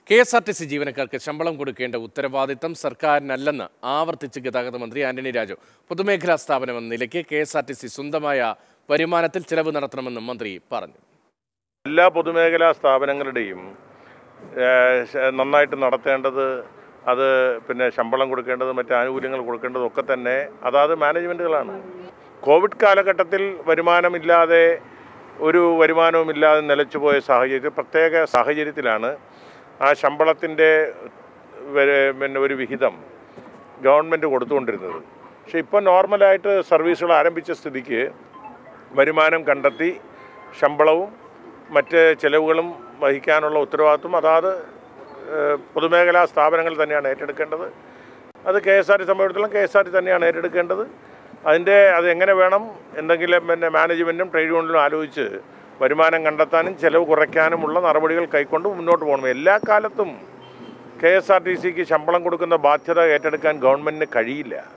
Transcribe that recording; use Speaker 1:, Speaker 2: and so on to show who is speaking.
Speaker 1: K S R T C ജീവനക്കാർക്ക് ശമ്പളം കൊടുക്കേണ്ട ഉത്തരവാദിത്തം സർക്കാരിനല്ലെന്ന് ആവർത്തിച്ച് ഗതാഗത മന്ത്രി ആന്റണി രാജു പൊതുമേഖലാ സ്ഥാപനമെന്ന നിലയ്ക്ക് K S R T C സ്വന്തമായ വരുമാനത്തിൽ ചിലവ് നടത്തണമെന്നും മന്ത്രി പറഞ്ഞു
Speaker 2: എല്ലാ പൊതുമേഖലാ സ്ഥാപനങ്ങളുടെയും ഏഹ്, ശ- നന്നായിട്ട് നടത്തേണ്ടത് അത് പിന്നെ ശമ്പളം കൊടുക്കേണ്ടത് മറ്റ് ആനുകൂല്യങ്ങൾ കൊടുക്കേണ്ടതും ഒക്കെ തന്നെ അതാത് മാനേജ്മെൻറ്റുകളാണ് കോവിഡ് കാലഘട്ടത്തിൽ വരുമാനമില്ലാതെ ഒരു വരുമാനവുമില്ലാതെ നിലച്ചുപോയ സാഹചര്യത്തിൽ പ്രത്യേക സാഹചര്യത്തിലാണ് ആ ശമ്പളത്തിൻ്റെ പിന്നെ ഒരു വിഹിതം ഗവൺമെൻറ് കൊടുത്തുകൊണ്ടിരുന്നത് പക്ഷേ ഇപ്പോൾ നോർമലായിട്ട് സർവീസുകൾ ആരംഭിച്ച സ്ഥിതിക്ക് വരുമാനം കണ്ടെത്തി ശമ്പളവും മറ്റ് ചെലവുകളും വഹിക്കാനുള്ള ഉത്തരവാദിത്വം അതാത് ഏഹ്, പൊതുമേഖലാ സ്ഥാപനങ്ങൾ തന്നെയാണ് ഏറ്റെടുക്കേണ്ടത് അത് കെ എസ് ആർ ടി സംബന്ധിച്ചിടത്തോളം കെ എസ് ആർ ടി തന്നെയാണ് ഏറ്റെടുക്കേണ്ടത് അതിൻ്റെ അത് എങ്ങനെ വേണം എന്തെങ്കിലും പിന്നെ മാനേജ്മെൻറ്റും ട്രേഡ് യൂണിയനും ആലോചിച്ച് വരുമാനം കണ്ടെത്താനും ചെലവ് കുറയ്ക്കാനുമുള്ള നടപടികൾ കൈക്കൊണ്ട് മുന്നോട്ട് പോകണം എല്ലാ കാലത്തും കെ എസ് ആർ ടി സിക്ക് ശമ്പളം കൊടുക്കുന്ന ബാധ്യത ഏറ്റെടുക്കാൻ ഗവൺമെൻറ്റിന് കഴിയില്ല